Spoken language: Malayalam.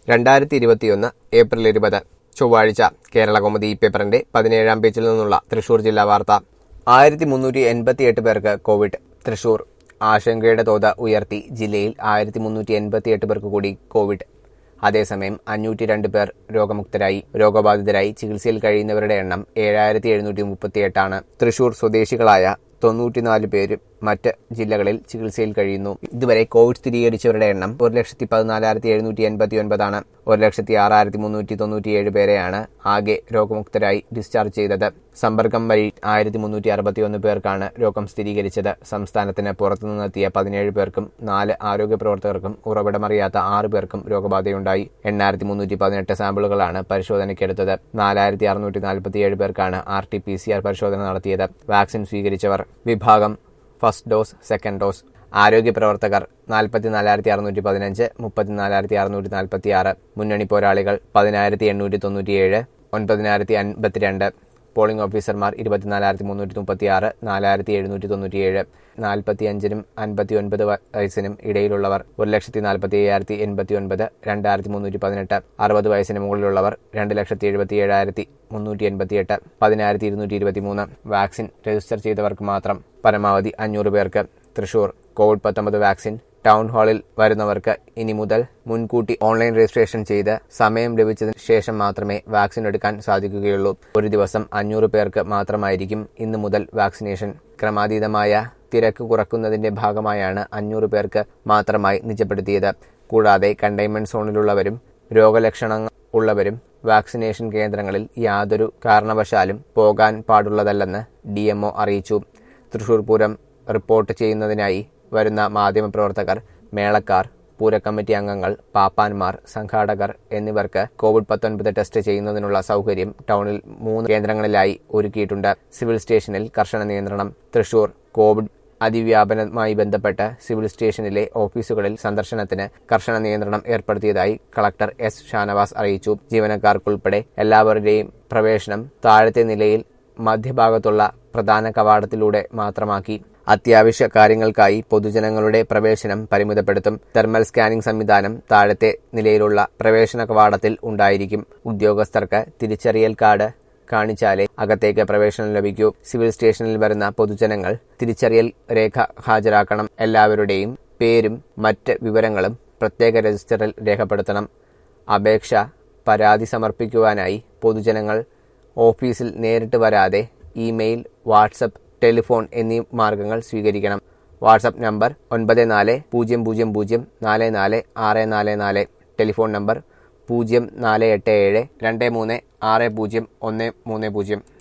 രണ്ടായിരത്തി ഇരുപത്തിയൊന്ന് ഏപ്രിൽ ഇരുപത് ചൊവ്വാഴ്ച കേരള കൗമുദി ഈ പേപ്പറിന്റെ പതിനേഴാം പേജിൽ നിന്നുള്ള തൃശൂർ ജില്ലാ വാർത്ത ആയിരത്തി മുന്നൂറ്റി എൺപത്തിയെട്ട് പേർക്ക് കോവിഡ് തൃശൂർ ആശങ്കയുടെ തോത് ഉയർത്തി ജില്ലയിൽ ആയിരത്തി മുന്നൂറ്റി എൺപത്തിയെട്ട് പേർക്ക് കൂടി കോവിഡ് അതേസമയം അഞ്ഞൂറ്റി രണ്ട് പേർ രോഗമുക്തരായി രോഗബാധിതരായി ചികിത്സയിൽ കഴിയുന്നവരുടെ എണ്ണം ഏഴായിരത്തി എഴുന്നൂറ്റി മുപ്പത്തിയെട്ടാണ് തൃശൂർ സ്വദേശികളായ തൊണ്ണൂറ്റിനാല് പേര് മറ്റ് ജില്ലകളിൽ ചികിത്സയിൽ കഴിയുന്നു ഇതുവരെ കോവിഡ് സ്ഥിരീകരിച്ചവരുടെ എണ്ണം ഒരു ലക്ഷത്തി പതിനാലായിരത്തി എഴുന്നൂറ്റി എൺപത്തി ഒൻപതാണ് ഒരു ലക്ഷത്തി ആറായിരത്തി മുന്നൂറ്റി തൊണ്ണൂറ്റിയേഴ് പേരെയാണ് ആകെ രോഗമുക്തരായി ഡിസ്ചാർജ് ചെയ്തത് സമ്പർക്കം വഴി ആയിരത്തി മുന്നൂറ്റി അറുപത്തിയൊന്ന് പേർക്കാണ് രോഗം സ്ഥിരീകരിച്ചത് സംസ്ഥാനത്തിന് പുറത്തുനിന്നെത്തിയ പതിനേഴ് പേർക്കും നാല് ആരോഗ്യ പ്രവർത്തകർക്കും ഉറവിടമറിയാത്ത ആറ് പേർക്കും രോഗബാധയുണ്ടായി എണ്ണായിരത്തി മുന്നൂറ്റി പതിനെട്ട് സാമ്പിളുകളാണ് പരിശോധനയ്ക്കെടുത്തത് നാലായിരത്തി അറുന്നൂറ്റി നാൽപ്പത്തിയേഴ് പേർക്കാണ് R T P C R പരിശോധന നടത്തിയത് വാക്സിൻ സ്വീകരിച്ചവർ വിഭാഗം ഫസ്റ്റ് ഡോസ് സെക്കൻഡ് ഡോസ് ആരോഗ്യ പ്രവർത്തകർ നാൽപ്പത്തിനാലായിരത്തി അറുന്നൂറ്റി പതിനഞ്ച് മുപ്പത്തിനാലായിരത്തി അറുന്നൂറ്റി നാൽപ്പത്തി ആറ് മുന്നണി പോരാളികൾ പതിനായിരത്തി എണ്ണൂറ്റി തൊണ്ണൂറ്റിയേഴ് ഒൻപതിനായിരത്തി അൻപത്തിരണ്ട് പോളിംഗ് ഓഫീസർമാർ ഇരുപത്തിനാലായിരത്തി മുന്നൂറ്റി മുപ്പത്തി ആറ് നാലായിരത്തി എഴുന്നൂറ്റി തൊണ്ണൂറ്റിയേഴ് നാൽപ്പത്തി അഞ്ചിനും അൻപത്തി ഒൻപത് വയസ്സിനും ഇടയിലുള്ളവർ ഒരു ലക്ഷത്തി നാൽപ്പത്തി അയ്യായിരത്തി എൺപത്തി ഒൻപത് രണ്ടായിരത്തി മുന്നൂറ്റി പതിനെട്ട് അറുപത് വയസ്സിന് മുകളിലുള്ളവർ രണ്ട് ലക്ഷത്തി എഴുപത്തി ഏഴായിരത്തി മുന്നൂറ്റി എൺപത്തിയെട്ട് പതിനായിരത്തി ഇരുന്നൂറ്റി ഇരുപത്തി മൂന്ന് വാക്സിൻ രജിസ്റ്റർ ചെയ്തവർക്ക് മാത്രം പരമാവധി അഞ്ഞൂറ് പേർക്ക് തൃശൂർ കോവിഡ് പത്തൊമ്പത് വാക്സിൻ ടൗൺ ഹാളിൽ വരുന്നവർക്ക് ഇനി മുതൽ മുൻകൂട്ടി ഓൺലൈൻ രജിസ്ട്രേഷൻ ചെയ്ത് സമയം ലഭിച്ചതിന് ശേഷം മാത്രമേ വാക്സിൻ എടുക്കാൻ സാധിക്കുകയുള്ളൂ ഒരു ദിവസം അഞ്ഞൂറ് പേർക്ക് മാത്രമായിരിക്കും ഇന്നു മുതൽ വാക്സിനേഷൻ ക്രമാതീതമായ തിരക്ക് കുറക്കുന്നതിന്റെ ഭാഗമായാണ് അഞ്ഞൂറ് പേർക്ക് മാത്രമായി നിജപ്പെടുത്തിയത് കൂടാതെ കണ്ടെയ്ൻമെന്റ് സോണിലുള്ളവരും രോഗലക്ഷണങ്ങൾ ഉള്ളവരും വാക്സിനേഷൻ കേന്ദ്രങ്ങളിൽ യാതൊരു കാരണവശാലും പോകാൻ പാടുള്ളതല്ലെന്ന് ഡി അറിയിച്ചു തൃശൂർ പൂരം റിപ്പോർട്ട് ചെയ്യുന്നതിനായി വരുന്ന മാധ്യമപ്രവർത്തകർ മേളക്കാർ പൂരക്കമ്മിറ്റി അംഗങ്ങൾ പാപ്പാന്മാർ സംഘാടകർ എന്നിവർക്ക് കോവിഡ് പത്തൊൻപത് ടെസ്റ്റ് ചെയ്യുന്നതിനുള്ള സൗകര്യം ടൗണിൽ മൂന്ന് കേന്ദ്രങ്ങളിലായി ഒരുക്കിയിട്ടുണ്ട് സിവിൽ സ്റ്റേഷനിൽ കർശന നിയന്ത്രണം തൃശൂർ കോവിഡ് അതിവ്യാപനവുമായി ബന്ധപ്പെട്ട് സിവിൽ സ്റ്റേഷനിലെ ഓഫീസുകളിൽ സന്ദർശനത്തിന് കർശന നിയന്ത്രണം ഏർപ്പെടുത്തിയതായി കളക്ടർ എസ് ഷാനവാസ് അറിയിച്ചു ജീവനക്കാർക്കുൾപ്പെടെ എല്ലാവരുടെയും പ്രവേശനം താഴത്തെ നിലയിൽ മധ്യഭാഗത്തുള്ള പ്രധാന കവാടത്തിലൂടെ മാത്രമാക്കി അത്യാവശ്യ കാര്യങ്ങൾക്കായി പൊതുജനങ്ങളുടെ പ്രവേശനം പരിമിതപ്പെടുത്തും തെർമൽ സ്കാനിംഗ് സംവിധാനം താഴത്തെ നിലയിലുള്ള പ്രവേശന കവാടത്തിൽ ഉണ്ടായിരിക്കും ഉദ്യോഗസ്ഥർക്ക് തിരിച്ചറിയൽ കാർഡ് കാണിച്ചാലേ അകത്തേക്ക് പ്രവേശനം ലഭിക്കൂ സിവിൽ സ്റ്റേഷനിൽ വരുന്ന പൊതുജനങ്ങൾ തിരിച്ചറിയൽ രേഖ ഹാജരാക്കണം എല്ലാവരുടെയും പേരും മറ്റ് വിവരങ്ങളും പ്രത്യേക രജിസ്റ്ററിൽ രേഖപ്പെടുത്തണം അപേക്ഷ പരാതി സമർപ്പിക്കുവാനായി പൊതുജനങ്ങൾ ഓഫീസിൽ നേരിട്ട് വരാതെ ഇമെയിൽ വാട്സപ്പ് ടെലിഫോൺ എന്നീ മാർഗങ്ങൾ സ്വീകരിക്കണം വാട്സപ്പ് നമ്പർ ഒൻപത് നാല് പൂജ്യം പൂജ്യം പൂജ്യം നാല് നാല് ആറ് നാല് നാല് ടെലിഫോൺ നമ്പർ പൂജ്യം നാല് എട്ട് ഏഴ് രണ്ട് മൂന്ന് ആറ് പൂജ്യം ഒന്ന് മൂന്ന് പൂജ്യം